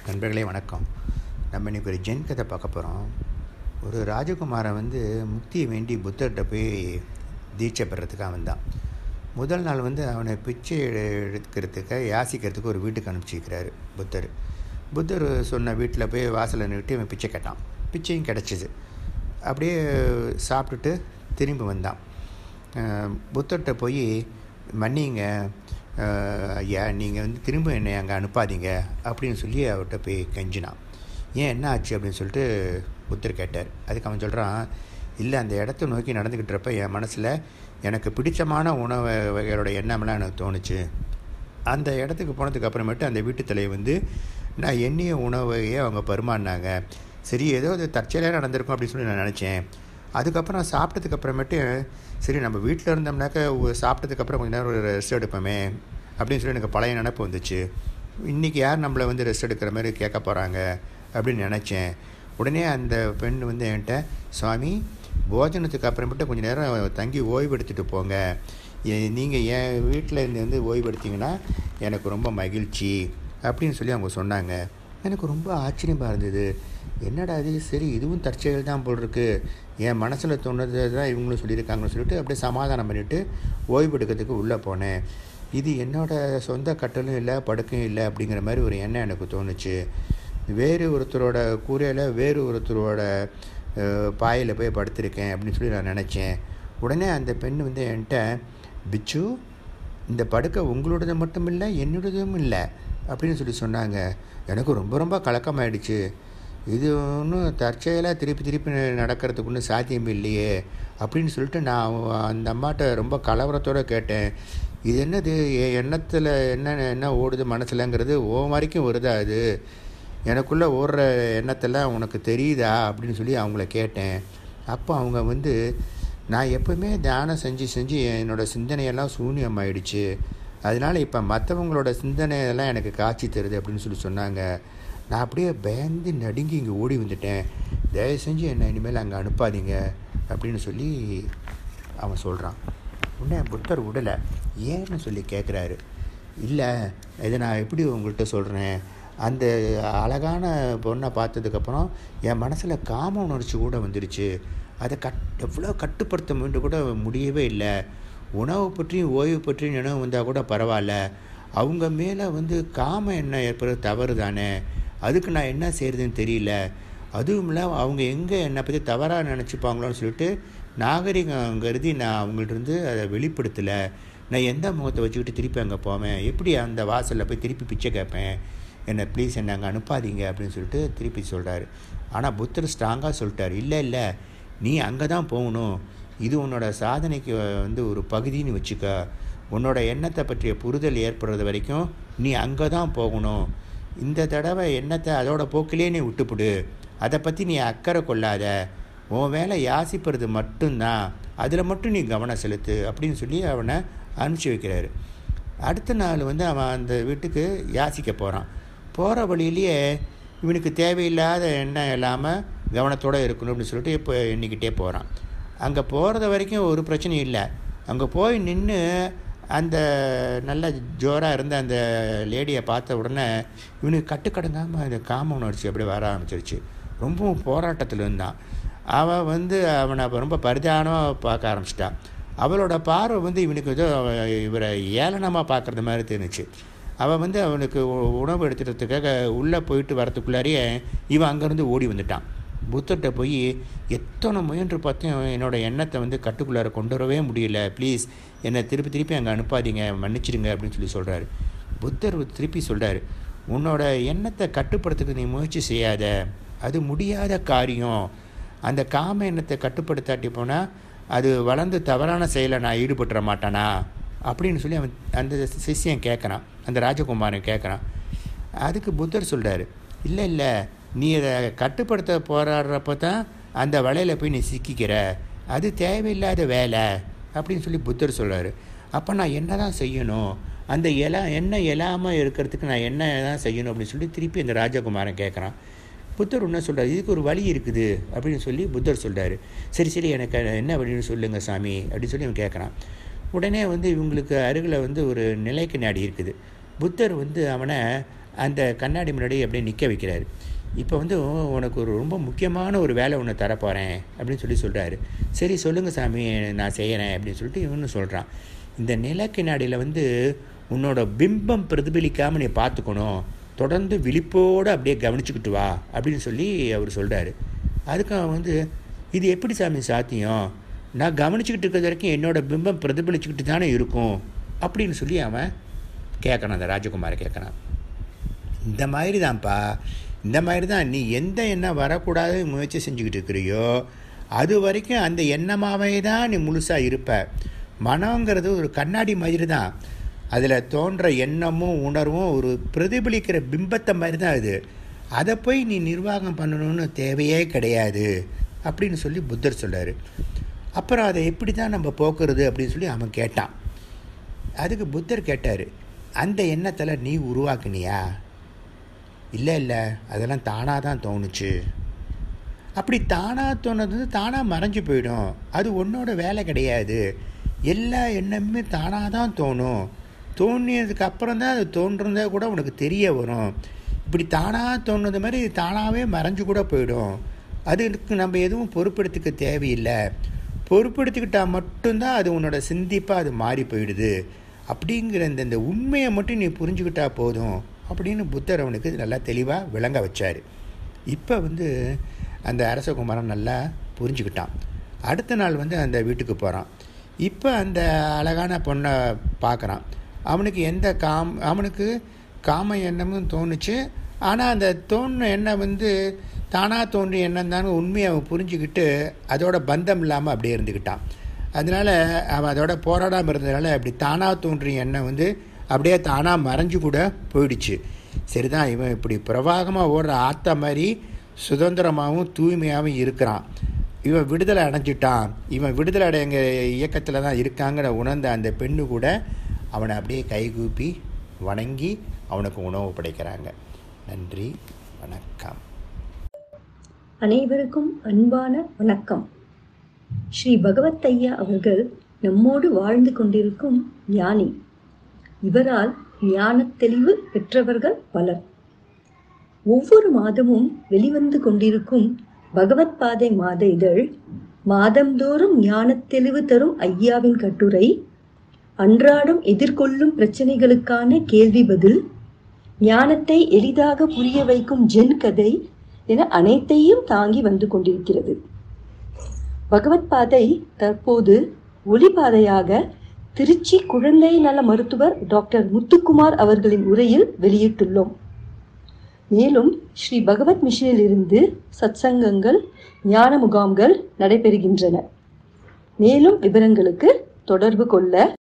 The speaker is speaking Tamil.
நண்பர்களே வணக்கம் நம்ம இன்னைக்கு ஒரு ஜென் கதை பார்க்க போகிறோம் ஒரு ராஜகுமாரன் வந்து முக்தியை வேண்டி புத்தர்கிட்ட போய் தீட்சை பெறத்துக்காக வந்தான் முதல் நாள் வந்து அவனை பிச்சை எடுக்கிறதுக்கு யாசிக்கிறதுக்கு ஒரு வீட்டுக்கு அனுப்பிச்சிக்கிறாரு புத்தர் புத்தர் சொன்ன வீட்டில் போய் வாசலில் நிறுத்தி அவன் பிச்சை கேட்டான் பிச்சையும் கிடச்சிது அப்படியே சாப்பிட்டுட்டு திரும்பி வந்தான் அஹ் புத்தர்கிட்ட போய் மன்னிங்க அஹ் ஐயா நீங்கள் வந்து திரும்ப என்னை அங்கே அனுப்பாதீங்க அப்படின்னு சொல்லி அவர்கிட்ட போய் கெஞ்சினான் ஏன் என்ன ஆச்சு அப்படின்னு சொல்லிட்டு புத்தர் கேட்டார் அதுக்கு அவன் சொல்கிறான் இல்லை அந்த இடத்த நோக்கி நடந்துக்கிட்டுறப்ப என் மனசில் எனக்கு பிடிச்சமான உணவு வகைகளோட எண்ணமெல்லாம் எனக்கு தோணுச்சு அந்த இடத்துக்கு போனதுக்கு அப்புறமேட்டு அந்த வீட்டு தலையை வந்து நான் எண்ணிய உணவையே அவங்க பரிமாறினாங்க சரி ஏதோ அது தற்செயலாக நடந்திருக்கும் அப்படின்னு சொல்லி நான் நினச்சேன் அதுக்கப்புறம் சாப்பிட்டதுக்கு அப்புறமேட்டு சரி நம்ம வீட்டில் இருந்தோம்னாக்க ஒ- சாப்பிட்டதுக்கப்புறம் கொஞ்ச நேரம் ஒரு ரெஸ்ட் எடுப்போமே அப்படின்னு சொல்லி எனக்கு பழைய நினப்பு வந்துச்சு இன்றைக்கி யார் நம்மளை வந்து ரெஸ்ட் எடுக்கிற மாதிரி கேட்க போகிறாங்க அப்படின்னு நினச்சேன் உடனே அந்த பெண் வந்து என்கிட்ட சுவாமி போஜனத்துக்கு அப்புறமேட்டு கொஞ்சம் நேரம் தங்கி ஓய்வு எடுத்துகிட்டு போங்க நீங்கள் என் வீட்டில் இருந்து வந்து ஓய்வு எடுத்தீங்கன்னா எனக்கு ரொம்ப மகிழ்ச்சி அப்படின்னு சொல்லி அவங்க சொன்னாங்க எனக்கு ரொம்ப ஆச்சரியமாக இருந்தது என்னடா இது சரி இதுவும் தற்செயல் தான் போல் இருக்கு என் மனசில் தோணுது தான் இவங்களும் சொல்லியிருக்காங்கன்னு சொல்லிட்டு அப்படியே சமாதானம் பண்ணிவிட்டு ஓய்வு எடுக்கிறதுக்கு உள்ளே போனேன் இது என்னோட சொந்த கட்டலும் இல்லை படுக்கையும் இல்லை அப்படிங்கிற மாதிரி ஒரு எண்ணம் எனக்கு தோணுச்சு வேறு ஒருத்தரோட கூரையில் வேறு ஒருத்தரோட பாயில் போய் படுத்திருக்கேன் அப்படின்னு சொல்லி நான் நினச்சேன் உடனே அந்த பெண் வந்து என்கிட்ட பிச்சு இந்த படுக்கை உங்களோடது மட்டும் இல்லை என்னோடதும் இல்லை அப்படின்னு சொல்லி சொன்னாங்க எனக்கு ரொம்ப ரொம்ப கலக்கமாயிடுச்சு இது ஒன்றும் தற்செயலாக திருப்பி திருப்பி நடக்கிறதுக்கு ஒன்றும் சாத்தியம் இல்லையே அப்படின்னு சொல்லிட்டு நான் அவ- அந்த அம்மாட்ட ரொம்ப கலவரத்தோடு கேட்டேன் இது என்னது என் எண்ணத்தில் என்ன என்ன ஓடுது மனசுலங்கிறது ஓ வரைக்கும் வருதா அது எனக்குள்ளே ஓடுற எண்ணத்தெல்லாம் உனக்கு தெரியுதா அப்படின்னு சொல்லி அவங்கள கேட்டேன் அப்போ அவங்க வந்து நான் எப்பவுமே தியானம் செஞ்சு செஞ்சு என்னோடய சிந்தனையெல்லாம் சூன்யமாயிடுச்சு அதனால் இப்போ மற்றவங்களோட சிந்தனையெல்லாம் எனக்கு காட்சி தருது அப்படின்னு சொல்லி சொன்னாங்க நான் அப்படியே பயந்து நடுங்கி இங்கே ஓடி வந்துட்டேன் தயவு செஞ்சு என்னை இனிமேல் அங்கே அனுப்பாதீங்க அப்படின்னு சொல்லி அவன் சொல்கிறான் உடனே புத்தர் விடலை ஏன்னு சொல்லி கேட்குறாரு இல்லை இதை நான் எப்படி உங்கள்கிட்ட சொல்கிறேன் அந்த அழகான பொண்ணை பார்த்ததுக்கப்புறம் என் மனசில் காம உணர்ச்சி கூட வந்துடுச்சு அதை கட் எவ்வளோ கட்டுப்படுத்த முயன்று கூட முடியவே இல்லை உணவு பற்றியும் ஓய்வு பற்றியும் நினைவு வந்தால் கூட பரவாயில்ல அவங்க மேலே வந்து காம எண்ணம் ஏற்படுறது தவறு தானே அதுக்கு நான் என்ன செய்கிறதுன்னு தெரியல அதுவும் இல்லாமல் அவங்க எங்கே என்னை பற்றி தவறாக நினச்சிப்பாங்களோன்னு சொல்லிட்டு நாகரிகம் கருதி நான் அவங்கள்ட்ட இருந்து அதை வெளிப்படுத்தலை நான் எந்த முகத்தை வச்சுக்கிட்டு திருப்பி அங்கே போவேன் எப்படி அந்த வாசலில் போய் திருப்பி பிச்சை கேட்பேன் என்னை ப்ளீஸ் என்னை அங்கே அனுப்பாதீங்க அப்படின்னு சொல்லிட்டு திருப்பி சொல்கிறாரு ஆனால் புத்தர் ஸ்ட்ராங்காக சொல்லிட்டார் இல்லை இல்லை நீ அங்கே தான் போகணும் இது உன்னோட சாதனைக்கு வந்து ஒரு பகுதின்னு வச்சுக்க உன்னோட எண்ணத்தை பற்றிய புரிதல் ஏற்படுறது வரைக்கும் நீ அங்கே தான் போகணும் இந்த தடவை எண்ணத்தை அதோட போக்கிலே நீ விட்டுப்புடு அதை பற்றி நீ அக்கறை கொள்ளாத உன் வேலை யாசிப்பது மட்டும்தான் அதில் மட்டும் நீ கவனம் செலுத்து அப்படின்னு சொல்லி அவனை அனுப்பிச்சி வைக்கிறாரு அடுத்த நாள் வந்து அவன் அந்த வீட்டுக்கு யாசிக்க போகிறான் போகிற வழியிலேயே இவனுக்கு தேவையில்லாத எண்ணம் இல்லாமல் கவனத்தோடு இருக்கணும் அப்படின்னு சொல்லிட்டு இப்போ எண்ணிக்கிட்டே போகிறான் அங்கே போகிறது வரைக்கும் ஒரு பிரச்சனையும் இல்லை அங்கே போய் நின்று அந்த நல்ல ஜோராக இருந்த அந்த லேடியை பார்த்த உடனே இவனுக்கு கட்டுக்கடங்காமல் அந்த காம உணர்ச்சி அப்படியே வர ஆரம்பிச்சிருச்சு ரொம்பவும் போராட்டத்தில் இருந்தான் அவன் வந்து அவனை அப்ப ரொம்ப பரிதானமாக பார்க்க ஆரம்பிச்சிட்டான் அவளோட பார்வை வந்து இவனுக்கு ஏதோ அவ- இவரை ஏளனமாக பார்க்குறது மாதிரி தெரிஞ்சுச்சு அவன் வந்து அவனுக்கு உ- உணவு எடுத்துறதுக்காக உள்ளே போயிட்டு வரத்துக்குள்ளாரியே இவன் அங்கேருந்து ஓடி வந்துட்டான் புத்தர்கிட்ட போய் எத்தனை முயன்று பார்த்தும் என்னோட எண்ணத்தை வந்து கட்டுக்குள்ளார கொண்டு வரவே முடியல ப்ளீஸ் என்னை திருப்பி திருப்பி அங்கே அனுப்பாதீங்க மன்னிச்சிடுங்க அப்படின்னு சொல்லி சொல்கிறாரு புத்தர் திருப்பி சொல்கிறாரு உன்னோட எண்ணத்தை கட்டுப்படுத்துக்கு நீ முயற்சி செய்யாத அது முடியாத காரியம் அந்த காம எண்ணத்தை கட்டுப்படுத்தாட்டி போனால் அது வளர்ந்து தவறான செயலை நான் ஈடுபட்டுற மாட்டானா அப்படின்னு சொல்லி அவன் அந்த சிஷ்யன் கேட்குறான் அந்த ராஜகுமாரன் கேட்குறான் அதுக்கு புத்தர் சொல்கிறாரு இல்லை இல்லை நீ அதை கட்டுப்படுத்த போராடுறப்ப தான் அந்த வலையில் போய் நீ சிக்கிக்கிற அது தேவையில்லாத வேலை அப்படின்னு சொல்லி புத்தர் சொல்கிறாரு அப்போ நான் என்ன தான் செய்யணும் அந்த இல என்ன இல்லாமல் இருக்கிறதுக்கு நான் என்ன தான் செய்யணும் அப்படின்னு சொல்லி திருப்பி அந்த ராஜகுமாரன் கேட்குறான் புத்தர் என்ன சொல்கிறார் இதுக்கு ஒரு வழி இருக்குது அப்படின்னு சொல்லி புத்தர் சொல்கிறாரு சரி சரி எனக்கு என்ன வழின்னு சொல்லுங்கள் சாமி அப்படின்னு சொல்லி அவன் கேட்குறான் உடனே வந்து இவங்களுக்கு அருகில் வந்து ஒரு நிலைக்கு நாடி இருக்குது புத்தர் வந்து அவனை அந்த கண்ணாடி முன்னாடி அப்படியே நிற்க வைக்கிறாரு இப்போ வந்து உனக்கு ஒரு ரொம்ப முக்கியமான ஒரு வேலை ஒன்று தரப்போகிறேன் அப்படின்னு சொல்லி சொல்கிறாரு சரி சொல்லுங்கள் சாமி நான் செய்கிறேன் அப்படின்னு சொல்லிட்டு இவனு சொல்கிறான் இந்த நிலக்கினாடியில் வந்து உன்னோட பிம்பம் பிரதிபலிக்காமல் நீ பார்த்துக்கணும் தொடர்ந்து விழிப்போடு அப்படியே கவனிச்சுக்கிட்டு வா அப்படின்னு சொல்லி அவர் சொல்கிறாரு அதுக்கு அவன் வந்து இது எப்படி சாமி சாத்தியம் நான் கவனிச்சுக்கிட்டு இருக்கிறது வரைக்கும் என்னோட பிம்பம் பிரதிபலிச்சுக்கிட்டு தானே இருக்கும் அப்படின்னு சொல்லி அவன் கேட்கணும் அந்த ராஜகுமாரை கேட்கணும் இந்த மாதிரி தான்ப்பா இந்த மாதிரி தான் நீ எந்த எண்ணம் வரக்கூடாது முயற்சி செஞ்சுக்கிட்டு இருக்கிறியோ அது வரைக்கும் அந்த எண்ணமாகவே தான் நீ முழுசாக இருப்ப மனங்கிறது ஒரு கண்ணாடி மாதிரி தான் அதில் தோன்ற எண்ணமும் உணர்வும் ஒரு பிரதிபலிக்கிற பிம்பத்தை மாதிரி தான் அது அதை போய் நீ நிர்வாகம் பண்ணணும்னு தேவையே கிடையாது அப்படின்னு சொல்லி புத்தர் சொல்கிறார் அப்புறம் அதை எப்படி தான் நம்ம போக்குறது அப்படின்னு சொல்லி அவன் கேட்டான் அதுக்கு புத்தர் கேட்டார் அந்த எண்ணத்தில் நீ உருவாக்குனியா இல்லை இல்லை அதெல்லாம் தானாக தான் தோணுச்சு அப்படி தானாக தோணுது வந்து தானாக மறைஞ்சு போயிடும் அது உன்னோட வேலை கிடையாது எல்லா எண்ணமுமே தானாக தான் தோணும் தோணியதுக்கு அப்புறம் தான் அது தோன்றதே கூட உனக்கு தெரிய வரும் இப்படி தானாக தோணுது மாதிரி இது தானாகவே மறைஞ்சு கூட போயிடும் அதுக்கு நம்ம எதுவும் பொறுப்பெடுத்துக்க தேவையில்லை பொறுப்பெடுத்துக்கிட்டால் மட்டும்தான் அது உன்னோட சிந்திப்பாக அது மாறி போயிடுது அப்படிங்கிற இந்த இந்த உண்மையை மட்டும் நீ புரிஞ்சுக்கிட்டா போதும் அப்படின்னு புத்தர் அவனுக்கு நல்லா தெளிவாக விளங்க வச்சார் இப்போ வந்து அந்த அரசகுமாரன் நல்லா புரிஞ்சுக்கிட்டான் அடுத்த நாள் வந்து அந்த வீட்டுக்கு போகிறான் இப்போ அந்த அழகான பொண்ணை பார்க்குறான் அவனுக்கு எந்த காம் அவனுக்கு காம எண்ணமும் தோணுச்சு ஆனால் அந்த தோணுன எண்ணம் வந்து தானாக தோன்றிய எண்ணம் தான் உண்மையை அவன் புரிஞ்சுக்கிட்டு அதோட பந்தம் இல்லாமல் அப்படியே இருந்துக்கிட்டான் அதனால் அவன் அதோட போராடாமல் இருந்ததுனால அப்படி தானாக தோன்றிய எண்ணம் வந்து அப்படியே தானாக மறைஞ்சு கூட போயிடுச்சு சரிதான் இவன் இப்படி பிரவாகமாக ஓடுற ஆத்தா மாதிரி சுதந்திரமாகவும் தூய்மையாகவும் இருக்கிறான் இவன் விடுதலை அடைஞ்சிட்டான் இவன் விடுதலை அடையங்க இயக்கத்தில் தான் இருக்காங்கிற உணர்ந்த அந்த பெண்ணு கூட அவனை அப்படியே கைகூப்பி வணங்கி அவனுக்கு உணவு படைக்கிறாங்க நன்றி வணக்கம் அனைவருக்கும் அன்பான வணக்கம் ஸ்ரீ பகவத் ஐயா அவர்கள் நம்மோடு வாழ்ந்து கொண்டிருக்கும் ஞானி இவரால் ஞானத் தெளிவு பெற்றவர்கள் பலர் ஒவ்வொரு மாதமும் வெளிவந்து கொண்டிருக்கும் பகவத் பாதை மாத இதழ் மாதந்தோறும் ஞானத் தெளிவு தரும் ஐயாவின் கட்டுரை அன்றாடம் எதிர்கொள்ளும் பிரச்சனைகளுக்கான கேள்வி பதில் ஞானத்தை எளிதாக புரிய வைக்கும் ஜென் கதை என அனைத்தையும் தாங்கி வந்து கொண்டிருக்கிறது பகவத் பாதை தற்போது ஒளிபாதையாக திருச்சி குழந்தை நல மருத்துவர் டாக்டர் முத்துக்குமார் அவர்களின் உரையில் வெளியிட்டுள்ளோம் மேலும் ஸ்ரீ பகவத் மிஷனில் இருந்து சத்சங்கங்கள் ஞான முகாம்கள் நடைபெறுகின்றன மேலும் விவரங்களுக்கு தொடர்பு கொள்ள